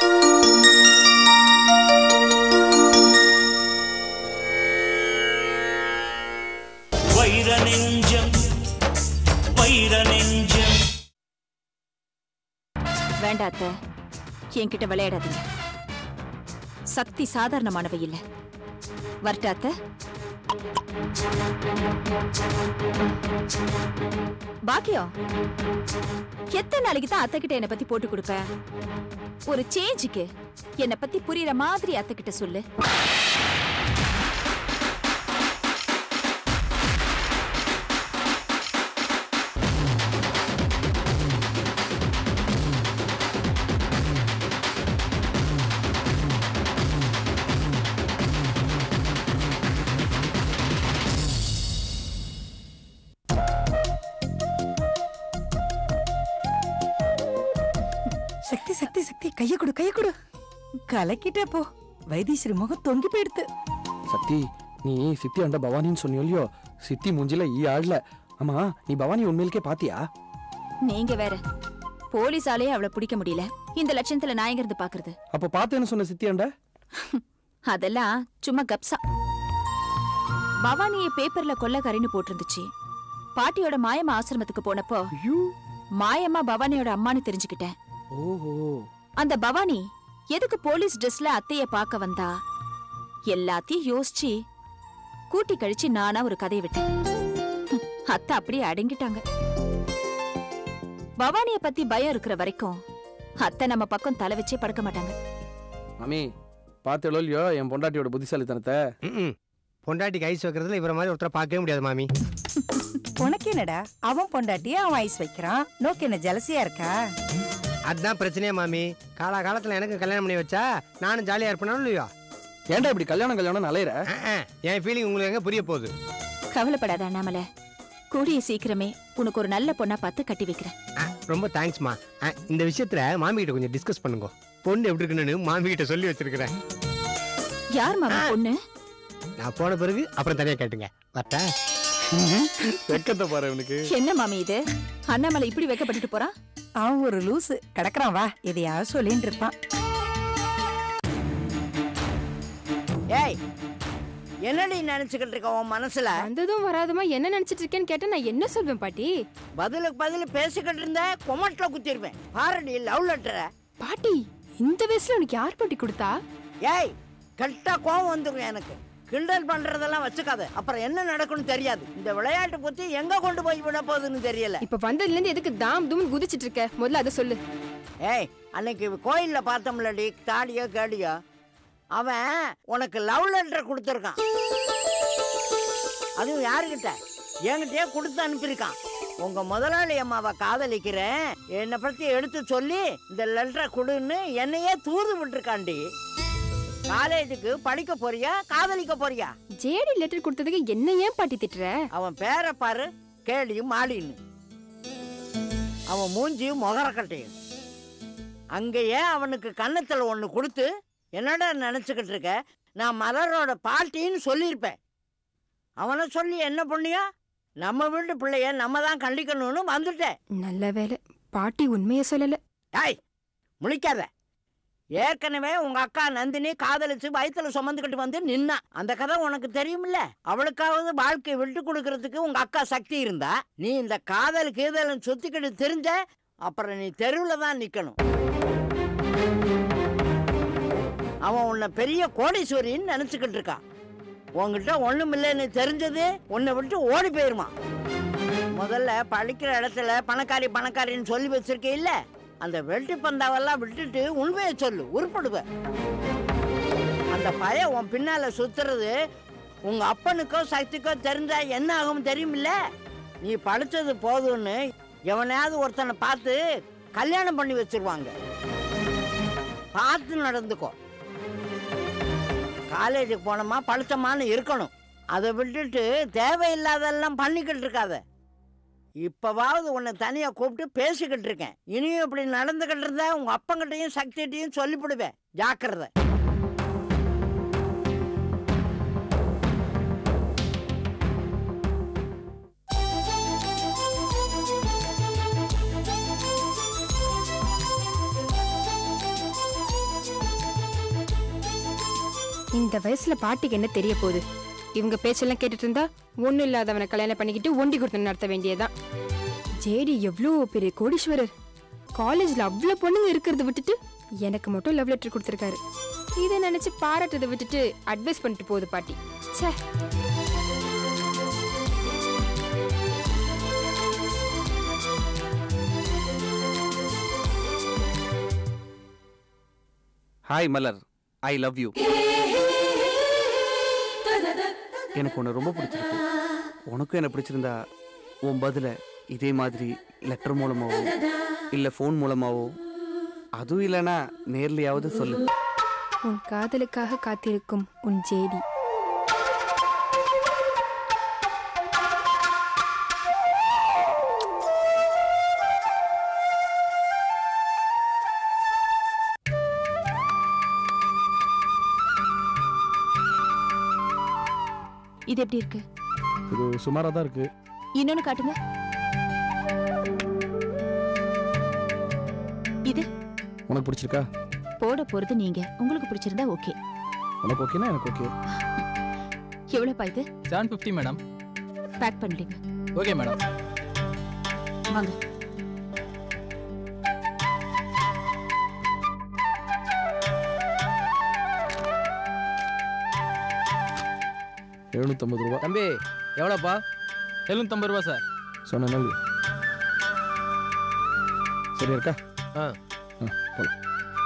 வைர நெஞ்சம் வைர நெஞ்சம் வேண்டாம் அத்தை என்கிட்ட விளையாடாதீங்க சக்தி சாதாரணமானவ இல்ல வரட்டா அத்தை பாக்கியம் எத்தனை நாளைக்கு தான் அத்தை கிட்ட என்னை பத்தி போட்டு கொடுப்ப ஒரு சேஞ்சுக்கு என்னை பத்தி புரியுற மாதிரி அத்தை கிட்ட சொல்லு சக்தி சக்தி சக்தி கைய கொடு கைய கொடு கலக்கிட்டே போ வைத்தீஸ்வரி முகம் தொங்கி போயிடுத்து சக்தி நீ சித்தி அண்ட பவானின்னு சொன்னியோ இல்லையோ சித்தி மூஞ்சில ஈ ஆடல ஆமா நீ பவானி உண்மையிலுக்கே பாத்தியா நீங்க வேற போலீஸாலே அவளை பிடிக்க முடியல இந்த லட்சணத்துல நான் எங்க இருந்து பாக்குறது அப்ப பார்த்தேன்னு சொன்ன சித்தி அண்ட அதெல்லாம் சும்மா கப்சா பவானிய பேப்பர்ல கொல்லக்காரின்னு போட்டிருந்துச்சு பாட்டியோட மாயம்மா ஆசிரமத்துக்கு போனப்போ ஐயோ மாயம்மா பவானியோட அம்மான்னு தெரிஞ்சுக்கிட்டேன் ஓஹோ அந்த பவானி எதுக்கு போலீஸ் ட்ரெஸ்ல அத்தைய பார்க்க வந்தா எல்லாத்தையும் யோசிச்சு கூட்டி கழிச்சு நானா ஒரு கதையை விட்டேன் ஹம், அத்தை அப்படியே அடங்கிட்டாங்க பவானிய பத்தி பயம் இருக்கிற வரைக்கும் அத்தை நம்ம பக்கம் தலை வச்சே படுக்க மாட்டாங்க மாமி பார்த்தேளோ இல்லையோ என் பொண்டாட்டியோட புத்திசாலித்தனத்தை ம்ம். பொண்டாட்டிக்கு ஐஸ் வைக்கிறதுல இவரை மாதிரி ஒருத்தரை பார்க்கவே முடியாது மாமி உனக்கு என்னடா அவன் பொண்டாட்டியே அவன் ஐஸ் வைக்கிறான் நோக்கு என்ன ஜலசியா இருக்கா அதுதான் பிரச்சனையே மாமி காலா காலத்துல எனக்கு கல்யாணம் பண்ணி வச்சா நானும் ஜாலியா இருப்பேனா இல்லையா ஏன்டா இப்படி கல்யாணம் கல்யாணம் அலையிற அஹ், அஹ். என் ஃபீலிங் உங்களுக்கு எங்க புரிய போகுது கவலைப்படாத அண்ணாமலை கூடிய சீக்கிரமே உனக்கு ஒரு நல்ல பொண்ணா பார்த்து கட்டி வைக்கிறேன் அஹ், ரொம்ப தேங்க்ஸ்மா அஹ், இந்த விஷயத்துல மாமி கிட்ட கொஞ்சம் டிஸ்கஸ் பண்ணுங்க பொண்ணு எப்படி இருக்குன்னு மாமி கிட்ட சொல்லி வச்சிருக்கிறேன் யார் மாமா பொண்ணு நான் போன பிறகு அப்புறம் தனியா கேட்டுங்க வரட்டா வெக்கத்தை பாரு இவனுக்கு என்ன மாமி இது அண்ணாமலை இப்படி வைக்கப்பட்டுட்டு போறான் அவன் ஒரு லூசு கிடக்குறான் வா எதையாவது சொல்லின்னு இருப்பான் ஏய் என்னடி நினைச்சுக்கிட்டு இருக்க உன் மனசுல வந்ததும் வராதுமா என்ன நினைச்சிட்டு இருக்கேன்னு கேட்டா நான் என்ன சொல்வேன் பாட்டி பதிலுக்கு பதில் பேசிக்கிட்டு இருந்த கொமட்டில் குத்திருப்பேன் பாரடி லவ் லெட்டரை பாட்டி இந்த வயசுல உனக்கு யார் பாட்டி கொடுத்தா ஏய் கெட்ட கோவம் வந்துடும் எனக்கு கிண்டல் பண்றதெல்லாம் வச்சுக்காத அப்புறம் என்ன நடக்கும்னு தெரியாது இந்த விளையாட்டு பத்தி எங்க கொண்டு போய் விட போகுதுன்னு தெரியல இப்ப வந்ததுல இருந்து எதுக்கு தாம் தூம் குதிச்சிட்டு இருக்க முதல்ல அதை சொல்லு ஏய் அன்னைக்கு கோயில்ல பார்த்தோம்லடி தாடியோ கேடியோ அவன் உனக்கு லவ் லெட்டர் கொடுத்துருக்கான் அதுவும் யாருக்கிட்ட என்கிட்டயே கொடுத்து அனுப்பியிருக்கான் உங்க முதலாளி அம்மாவை காதலிக்கிறேன் என்னை பத்தி எடுத்து சொல்லி இந்த லெட்டரை கொடுன்னு என்னையே தூது விட்டுருக்காண்டி காலேஜுக்கு படிக்க போறியா காதலிக்க போறியா ஜேடி லெட்டர் கொடுத்ததுக்கு என்ன ஏன் பாட்டி திட்டுற அவன் பேரை பாரு கேடியும் மாடின்னு அவன் மூஞ்சியும் முகரக்கட்டையும் அங்கேயே அவனுக்கு கன்னத்தில் ஒன்று கொடுத்து என்னடா நினச்சிக்கிட்டு இருக்க நான் மலரோட பாட்டின்னு சொல்லியிருப்பேன் அவனை சொல்லி என்ன பண்ணியா நம்ம வீட்டு பிள்ளைய நம்ம தான் கண்டிக்கணும்னு வந்துட்டேன் நல்ல வேலை பாட்டி உண்மையை சொல்லல டாய் முழிக்காத ஏற்கனவே உங்க அக்கா நந்தினி காதலிச்சு வயித்துல சுமந்துக்கிட்டு வந்து நின்னா அந்த கதை உனக்கு தெரியுமில்ல அவளுக்காவது வாழ்க்கையை விட்டு கொடுக்கறதுக்கு உங்க அக்கா சக்தி இருந்தா நீ இந்த காதல் கீதலும் சுத்திக்கிட்டு தெரிஞ்ச அப்புறம் நீ தெருவில் தான் நிக்கணும் அவன் உன்னை பெரிய கோடீஸ்வரின்னு நினைச்சுக்கிட்டு இருக்கான் உன்கிட்ட ஒண்ணும் இல்லைன்னு தெரிஞ்சது உன்னை விட்டு ஓடி போயிருமா முதல்ல படிக்கிற இடத்துல பணக்காரி பணக்காரின்னு சொல்லி வச்சிருக்க இல்ல அந்த வெட்டி பந்தாவெல்லாம் விட்டுட்டு உண்மையை சொல்லு உருப்படுவ அந்த பையன் உன் பின்னால சுத்துறது உங்க அப்பனுக்கோ சக்திக்கோ தெரிஞ்சா என்ன ஆகும் தெரியுமில்ல நீ படிச்சது போதும்னு எவனையாவது ஒருத்தனை பார்த்து கல்யாணம் பண்ணி வச்சிருவாங்க பார்த்து நடந்துக்கோ காலேஜுக்கு போனோமா படித்தோமான்னு இருக்கணும் அதை விட்டுட்டு தேவையில்லாதெல்லாம் பண்ணிக்கிட்டு இருக்காத இப்பவாவது உன்னை தனியா கூப்பிட்டு பேசிக்கிட்டு இருக்கேன் இனியும் இப்படி நடந்துகிட்டு இருந்தா உங்க அப்பங்கிட்டையும் சக்திகிட்டையும் சொல்லிவிடுவேன் ஜாக்கிரதை இந்த வயசுல பாட்டிக்கு என்ன தெரிய போகுது இவங்க பேச்செல்லாம் கேட்டுட்டு இருந்தா ஒண்ணும் இல்லாதவனை கல்யாணம் பண்ணிக்கிட்டு ஒண்டி கொடுத்து நடத்த வேண்டியதுதான் ஜேடி எவ்வளோ பெரிய கோடீஸ்வரர் காலேஜ்ல அவ்வளோ பொண்ணுங்க இருக்கிறத விட்டுட்டு எனக்கு மட்டும் லவ் லெட்டர் கொடுத்துருக்காரு இதை நினைச்சு பாராட்டுறதை விட்டுட்டு அட்வைஸ் பண்ணிட்டு போகுது பாட்டி ச்சே hi Malar I love you எனக்கு உன்னை ரொம்ப பிடிச்சிருக்கு உனக்கும் என்ன பிடிச்சிருந்தா உன் பதில இதே மாதிரி லெட்டர் மூலமாவோ இல்லை ஃபோன் மூலமாவோ அதுவும் இல்லைன்னா நேர்லையாவது சொல்லு உன் காதலுக்காக காத்திருக்கும் உன் ஜேடி இது எப்படி இருக்கு இது சுமாராக தான் இருக்கு இன்னொன்னு காட்டுங்க இது உனக்கு பிடிச்சிருக்கா போட போறது நீங்க உங்களுக்கு பிடிச்சிருந்தா ஓகே உனக்கு ஓகேனா எனக்கு ஓகே எவ்வளவுப்பா இது செவன் ஃபிஃப்டி மேடம் பேக் பண்ணிடுங்க ஓகே மேடம் வாங்க எழுநூத்தம்பது ரூபா தம்பி எவ்வளோப்பா எழுநூத்தம்பது ரூபா சார் சொன்னேன்னா இல்லையா சரியா இருக்கா ஆ ஆ போலாம்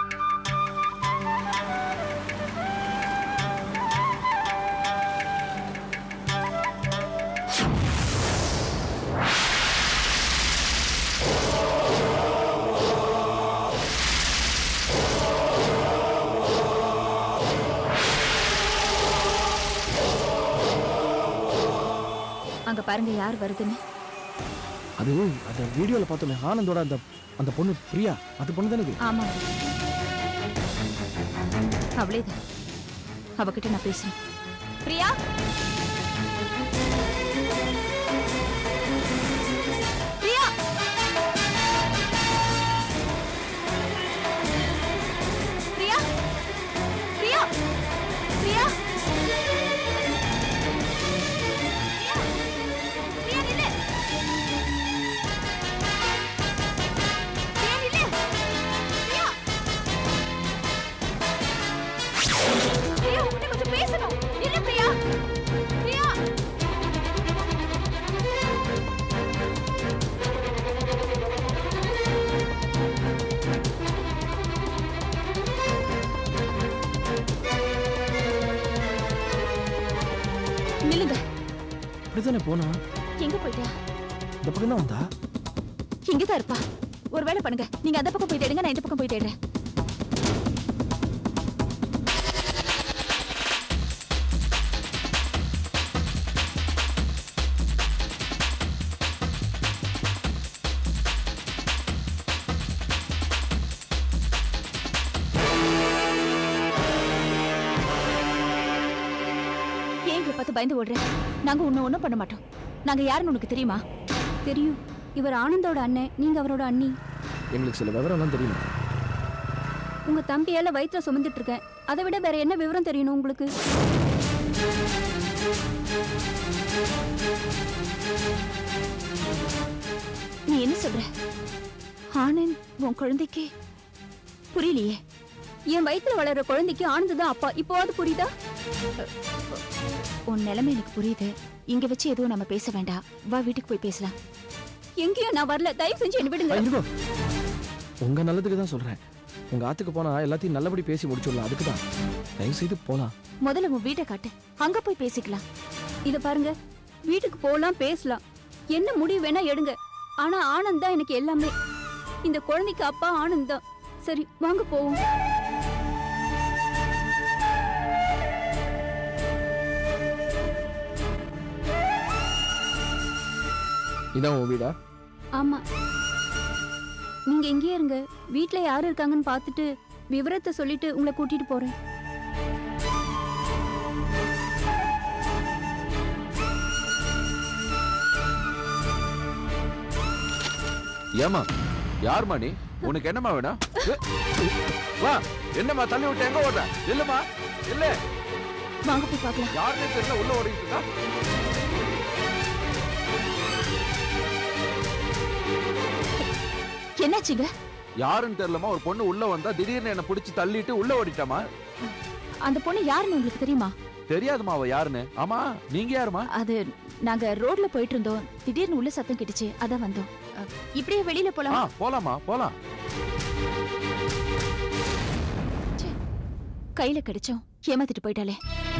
அங்க பாருங்க யார் வருதுன்னு அது அந்த வீடியோவில் பார்த்தோமே ஆனந்தோட அந்த அந்த பொண்ணு பிரியா அந்த பொண்ணு தானே இது ஆமா அவளேதான் அவகிட்ட நான் பேசுறேன் பிரியா பிரியா பிரியா பிரியா பிரியா பிரியா நில்லு பிரியா நில்லு பிரியா பிரியா உன்கிட்ட கொஞ்சம் பேசணும் நில்லு பிரியா பிரியா நில்லுங்க இப்படி தானே போனா எங்க போயிட்டா இந்த பக்கம் தான் வந்தா இங்கதான் இருப்பா ஒரு வேலை பண்ணுங்க நீங்க அந்த பக்கம் போய் தேடுங்க நான் இந்த பக்கம் போய் தேடுறேன் ஏன் எங்களை பார்த்து பயந்து ஓடுற நாங்க உன்னை ஒண்ணும் பண்ண மாட்டோம் நாங்க யாருன்னு உனக்கு தெரியுமா தெரியும் இவர் ஆனந்தோட அண்ணன் நீங்க அவரோட அண்ணி எங்களுக்கு சில விவரம்லாம் தெரியும் உங்க தம்பியால வயிற்றுல சுமந்துட்டு இருக்கேன் அதை விட வேற என்ன விவரம் தெரியணும் உங்களுக்கு நீ என்ன சொல்ற ஆனந்த் உன் குழந்தைக்கு புரியலையே என் வயித்துல வளர்ற குழந்தைக்கு ஆனந்த் தான் அப்பா இப்போவாது புரியுதா உன் நிலைமை எனக்கு புரியுது இங்க வச்சு எதுவும் நம்ம பேச வேண்டாம் வா வீட்டுக்கு போய் பேசலாம் எங்கேயும் நான் வரல தயவு செஞ்சு என்ன விடுங்க இருங்கோ உங்க நல்லதுக்கு தான் சொல்றேன் உங்க ஆத்துக்கு போனா எல்லாத்தையும் நல்லபடி பேசி முடிச்சிடலாம் அதுக்கு தான் தயவு செய்து போலாம் முதல்ல உன் வீட்டை காட்டு அங்க போய் பேசிக்கலாம் இத பாருங்க வீட்டுக்கு போலாம் பேசலாம் என்ன முடிவு வேணா எடுங்க ஆனா ஆனந்த் தான் எனக்கு எல்லாமே இந்த குழந்தைக்கு அப்பா ஆனந்த் தான் சரி வாங்க போவோம் இதான் உன் வீடா ஆமா நீங்க எங்கேயே இருங்க வீட்ல யாரு இருக்காங்கன்னு பார்த்துட்டு விவரத்தை சொல்லிட்டு உங்களை கூட்டிட்டு போறேன் ஏமா யாரும்மா நீ உனக்கு என்னம்மா வேணும் ஏ, வா என்னம்மா தள்ளி விட்டு எங்க ஓடுற இல்லம்மா இல்ல வாங்க போய் பார்க்கலாம் யாருன்னே தெரியல உள்ள ஓடிட்டு இருக்கா என்னாச்சுங்க யாருன்னு தெரியலமா ஒரு பொண்ணு உள்ள வந்தா திடீர்னு என்ன பிடிச்சி தள்ளிட்டு உள்ள ஓடிட்டாமா அந்த பொண்ணு யாருன்னு உங்களுக்கு தெரியுமா தெரியாதுமா அவ யாருன்னு ஆமா நீங்க யாருமா அது நாங்க ரோட்ல போயிட்டு இருந்தோம் திடீர்னு உள்ள சத்தம் கேட்டுச்சு அதான் வந்தோம் அ, இப்படியே வெளியில ஆ போலாம் போலாமா போலாம் கையில கிடைச்சோம் ஏமாத்திட்டு போயிட்டாலே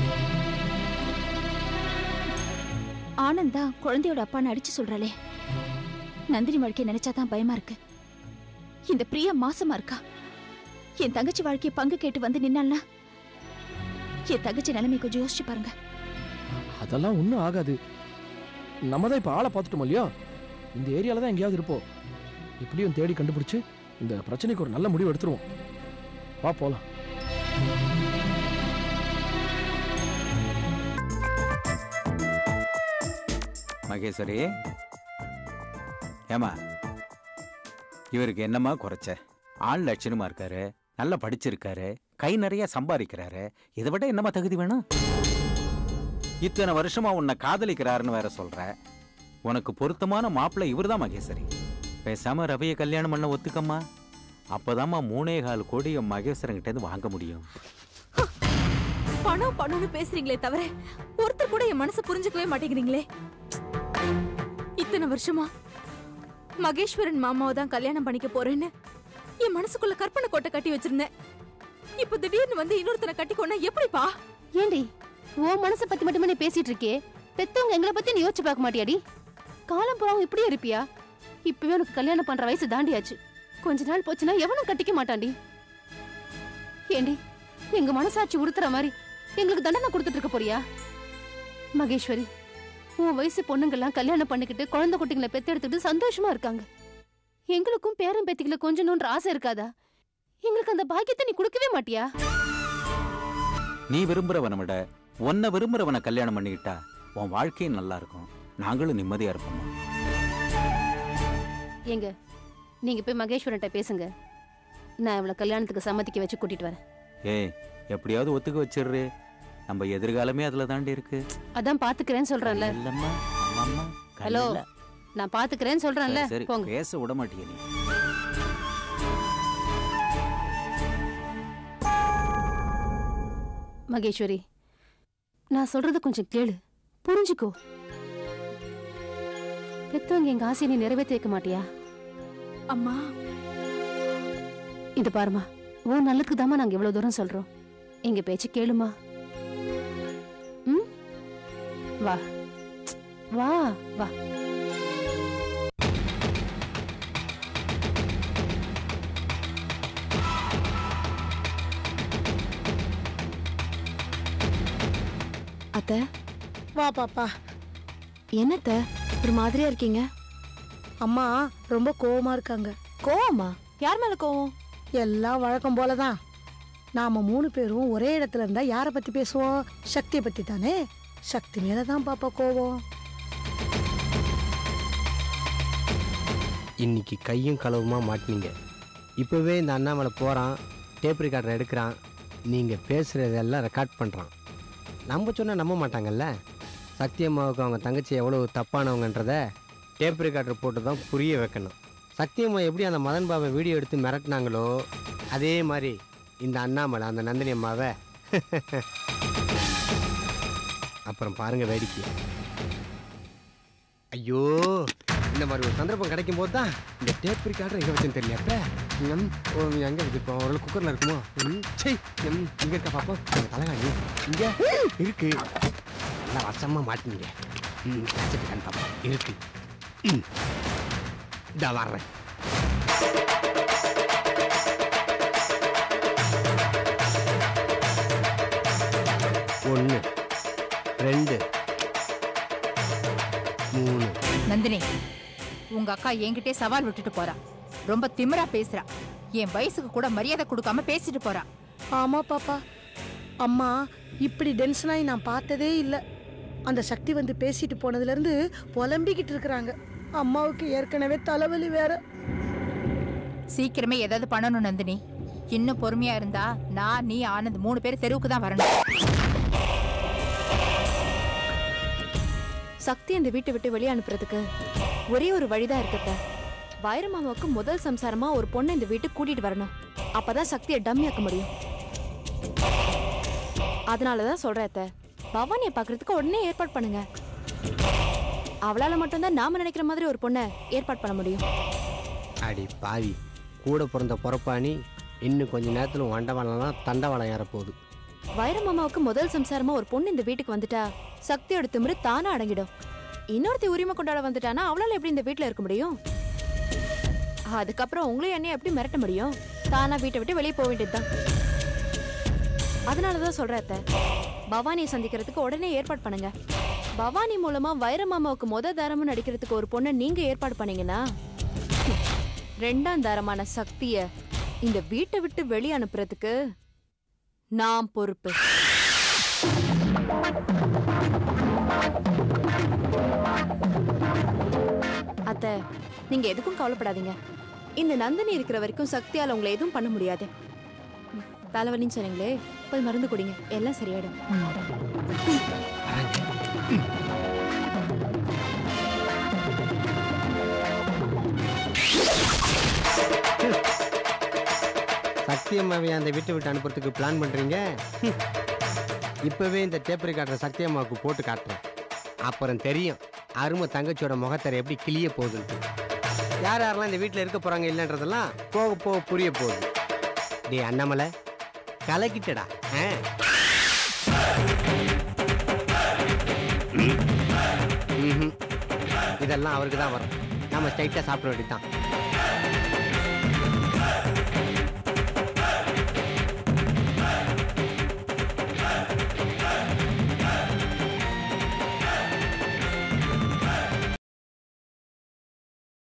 ஆனந்த் தான் குழந்தையோட அப்பான்னு அடிச்சு சொல்றாளே நந்தினி வாழ்க்கைய நினைச்சாதான் பயமா இருக்கு இந்த பிரியா மாசமா இருக்கா என் தங்கச்சி வாழ்க்கைய பங்கு கேட்டு வந்து நின்னாள்னா என் தங்கச்சி நிலைமை கொஞ்சம் யோசிச்சு பாருங்க அதெல்லாம் ஒன்றும் ஆகாது நம்ம தான் இப்போ ஆளை பார்த்துட்டோம் இல்லையா இந்த ஏரியாவில் தான் எங்கேயாவது இருப்போம் இப்படியும் தேடி கண்டுபிடிச்சு இந்த பிரச்சனைக்கு ஒரு நல்ல முடிவு எடுத்துருவோம் வா போலாம் மகேஸ்வரி ஏமா இவருக்கு என்னம்மா குறைச்ச ஆள் லட்சணமா இருக்காரு நல்லா படிச்சிருக்காரு கை நிறைய சம்பாதிக்கிறாரு இதை விட என்னம்மா தகுதி வேணும் இத்தனை வருஷமா உன்னை காதலிக்கிறாருன்னு வேற சொல்ற உனக்கு பொருத்தமான மாப்பிள்ளை இவர்தான் மகேஸ்வரி பேசாம ரவியை கல்யாணம் பண்ண ஒத்துக்கம்மா அப்பதாம்மா மூணே கால் கோடி மகேஸ்வரங்கிட்ட இருந்து வாங்க முடியும் பணம் பணம்னு பேசுறீங்களே தவிர ஒருத்தர் கூட என் மனசை புரிஞ்சுக்கவே மாட்டேங்கிறீங்களே இத்தனை வருஷமா மகேஸ்வரன் மாமாவை தான் கல்யாணம் பண்ணிக்க போறேன்னு என் மனசுக்குள்ள கற்பனை கோட்டை கட்டி வச்சிருந்தேன் இப்ப திடீர்னு வந்து இன்னொருத்தனை கட்டிக்கோனா எப்படிப்பா ஏண்டி உன் மனசை பத்தி மட்டுமே நீ பேசிட்டு இருக்கே பெத்தவங்க எங்களை பத்தி நீ யோசிச்சு பார்க்க மாட்டியாடி காலம் போறவங்க இப்படியே இருப்பியா இப்பவே உனக்கு கல்யாணம் பண்ற வயசு தாண்டியாச்சு கொஞ்ச நாள் போச்சுன்னா எவனும் கட்டிக்க மாட்டான்டி ஏண்டி எங்க மனசாட்சி உறுத்துற மாதிரி எங்களுக்கு தண்டனை கொடுத்துட்டு இருக்க போறியா மகேஸ்வரி உன் வயசு பொண்ணுங்கெல்லாம் கல்யாணம் பண்ணிக்கிட்டு குழந்தை குட்டிங்களை பெத்தெடுத்துட்டு சந்தோஷமா இருக்காங்க எங்களுக்கும் பேரன் பேத்திகளை கொஞ்சணுன்ற ஆசை இருக்காதா எங்களுக்கு அந்த பாக்கியத்தை நீ கொடுக்கவே மாட்டியா நீ விரும்புறவனை விட உன்னை விரும்புறவனை கல்யாணம் பண்ணிக்கிட்டா உன் வாழ்க்கையும் நல்லா இருக்கும் நாங்களும் நிம்மதியா இருப்போம்மா ஏங்க நீங்க போய் மகேஸ்வரன்ட்ட பேசுங்க நான் இவளை கல்யாணத்துக்கு சம்மதிக்க வச்சு கூட்டிட்டு வரேன் ஏய் எப்படியாவது ஒத்துக்க வச்சிடுறே நம்ம எதிர்காலமே அதுல தாண்டி இருக்கு அதான் பாத்துக்கிறேன்னு சொல்றேன்ல இல்லம்மா ஆமாம்மா ஹலோ கல்லுல. நான் பாத்துக்கிறேன்னு சொல்றேன்ல சரி, சரி போங்க பேச விட மாட்டீங்க நீ மகேஸ்வரி நான் சொல்றத கொஞ்சம் கேளு புரிஞ்சுக்கோ பெத்தவங்க எங்க ஆசையை நீ நிறைவேற்றி வைக்க மாட்டியா அம்மா இது பாருமா உன் நல்லதுக்கு தாம்மா நாங்க இவ்வளவு தூரம் சொல்றோம் எங்க பேச்சு கேளுமா ம் வா வா வா அத்த வா பாப்பா என்னத்த ஒரு மாதிரியா இருக்கீங்க அம்மா ரொம்ப கோவமா இருக்காங்க கோவமா யார் மேல கோவம் எல்லாம் வழக்கம் போல தான் நாம மூணு பேரும் ஒரே இடத்துல இருந்தா யாரை பத்தி பேசுவோம் சக்தியை பத்தி தானே சக்தி மேல தான் பாப்பா கோவம் இன்னைக்கு கையும் களவுமா மாட்டினீங்க இப்போவே இந்த அண்ணாமலை போகிறான் டேப் ரெக்கார்டர் எடுக்கிறான் நீங்கள் பேசுகிறதெல்லாம் ரெக்கார்ட் பண்ணுறான் நம்ம சொன்னால் நம்ப மாட்டாங்கல்ல சத்தியம்மாவுக்கு அவங்க தங்கச்சி எவ்வளோ தப்பானவங்கன்றத டேப் ரெக்கார்டர் போட்டு தான் புரிய வைக்கணும் சத்தியம்மா எப்படி அந்த மதன் பாபை வீடியோ எடுத்து மிரட்டினாங்களோ அதே மாதிரி இந்த அண்ணாமலை அந்த நந்தினி அம்மாவை அப்புறம் பாருங்க வேடிக்கை ஐயோ இந்த மாதிரி ஒரு சந்தர்ப்பம் கிடைக்கும் போது தான் இந்த டேப் ரெக்கார்டர் எங்கே வச்சுன்னு தெரியல அப்ப ம், ஓ, எங்க இருக்கு இப்போ ஒரு குக்கரில் இருக்குமோ ம், சை ம், இங்க இருக்கா பாப்போம் இந்த தலைகாணி இங்க இருக்கு நல்லா வசமா மாட்டினீங்க ம் வச்சுட்டு பாப்போம் இருக்கு ம் இதா வர்றேன் ஒன்று ரெண்டு மூணு நந்தினி உங்க அக்கா என்கிட்டே சவால் விட்டுட்டு போறா ரொம்ப திமிரா பேசுறா என் வயசுக்கு கூட மரியாதை கொடுக்காம பேசிட்டு போறா ஆமா பாப்பா அம்மா இப்படி டென்ஷனாகி நான் பார்த்ததே இல்லை அந்த சக்தி வந்து பேசிட்டு போனதுல இருந்து புலம்பிக்கிட்டு இருக்கிறாங்க அம்மாவுக்கு ஏற்கனவே தலைவலி வேற சீக்கிரமே ஏதாவது பண்ணணும் நந்தினி இன்னும் பொறுமையா இருந்தா நான் நீ ஆனந்த் மூணு பேர் தெருவுக்கு தான் வரணும் சக்தி இந்த வீட்டை விட்டு வெளியே அனுப்புறதுக்கு ஒரே ஒரு வழிதான் இருக்குத்த வைரமாமாவுக்கு முதல் சம்சாரமா ஒரு பொண்ணை இந்த வீட்டுக்கு கூட்டிட்டு வரணும் அப்பதான் சக்தியை டம்மியாக்க முடியும் அதனாலதான் சொல்றேன் அத்தை பவானியை பாக்குறதுக்கு உடனே ஏற்பாடு பண்ணுங்க அவளால மட்டும்தான் நாம நினைக்கிற மாதிரி ஒரு பொண்ணை ஏற்பாடு பண்ண முடியும் அடி பாவி கூட பிறந்த பொறப்பாணி இன்னும் கொஞ்ச நேரத்தில் வண்டவாளம்லாம் தண்டவாளம் ஏறப்போகுது வைரமாமாவுக்கு முதல் சம்சாரமா ஒரு பொண்ணு இந்த வீட்டுக்கு வந்துட்டா சக்தியோட திமிரு தானா அடங்கிடும் இன்னொருத்தி உரிமை கொண்டாட வந்துட்டானா அவளால எப்படி இந்த வீட்ல இருக்க முடியும் அதுக்கப்புறம் உங்களையும் என்னையும் எப்படி மிரட்ட முடியும் தானா வீட்டை விட்டு வெளியே போக வேண்டியதுதான் அதனாலதான் சொல்றேன் அத்தை பவானியை சந்திக்கிறதுக்கு உடனே ஏற்பாடு பண்ணுங்க பவானி மூலமா வைரமாமாவுக்கு முத தாரமும் நடிக்கிறதுக்கு ஒரு பொண்ணை நீங்க ஏற்பாடு பண்ணீங்கன்னா ரெண்டாம் தாரமான சக்திய இந்த வீட்டை விட்டு வெளியே அனுப்புறதுக்கு நான் பொறுப்பு அத்தை நீங்க எதுக்கும் கவலைப்படாதீங்க இந்த நந்தினி இருக்கிற வரைக்கும் சக்தியால உங்களை எதுவும் பண்ண முடியாது ம், தலைவலின்னு சொன்னீங்களே போய் மருந்து குடிங்க எல்லாம் சரியாயிடும் சத்தியம்மாவை அந்த வீட்டை விட்டு அனுப்புறதுக்கு பிளான் பண்ணுறீங்க இப்போவே இந்த டேப் ரெக்கார்டரை சத்தியம்மாவுக்கு போட்டு காட்டுறேன் அப்புறம் தெரியும் அருமை தங்கச்சியோட முகத்தரை எப்படி கிளிய போகுதுன்ட்டு யார் யாரெல்லாம் இந்த வீட்டில் இருக்க போகிறாங்க இல்லைன்றதெல்லாம் போக போக புரிய போகுது டேய் அண்ணாமலை கலக்கிட்டடா ஆ ம்ஹும். இதெல்லாம் அவருக்கு தான் வரும் நம்ம ஸ்ட்ரைட்டாக சாப்பிட வேண்டியது தான்